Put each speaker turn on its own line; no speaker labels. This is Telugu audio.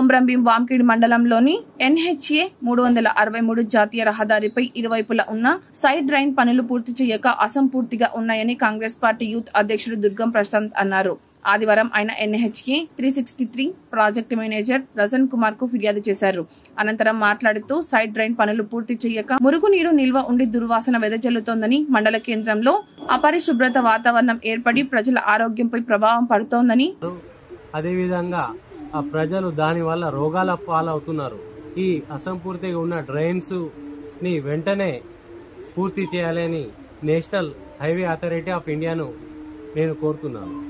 కొమ్రంభీం వాంకిడి మండలంలోని ఎన్హెచ్ఏ మూడు వందల అరవై మూడు జాతీయ రహదారిపై ఇరువైపులా ఉన్న సైడ్ డ్రైన్ పనులు పూర్తి చేయక అసంపూర్తిగా ఉన్నాయని కాంగ్రెస్ పార్టీ యూత్ అధ్యక్షుడు దుర్గం ప్రశాంత్ అన్నారు ఆదివారం ఆయన NHK three sixty three project manager Rajan Kumar కు ఫిర్యాదు చేశారు అనంతరం మాట్లాడుతూ సైడ్ డ్రైన్ పనులు పూర్తి చేయక మురుగునీరు నిల్వ ఉండి దుర్వాసన వెదజల్లుతోందని మండల కేంద్రంలో అపరిశుభ్రత వాతావరణం ఏర్పడి ప్రజల ఆరోగ్యంపై ప్రభావం పడుతోందని
అదేవిధంగా ఆ ప్రజలు దానివల్ల రోగాల పాలవుతున్నారు ఈ అసంపూర్తిగా ఉన్న డ్రైన్స్ ని వెంటనే పూర్తి చేయాలని నేషనల్ హైవే అథారిటీ ఆఫ్ ఇండియాను నేను కోరుతున్నాను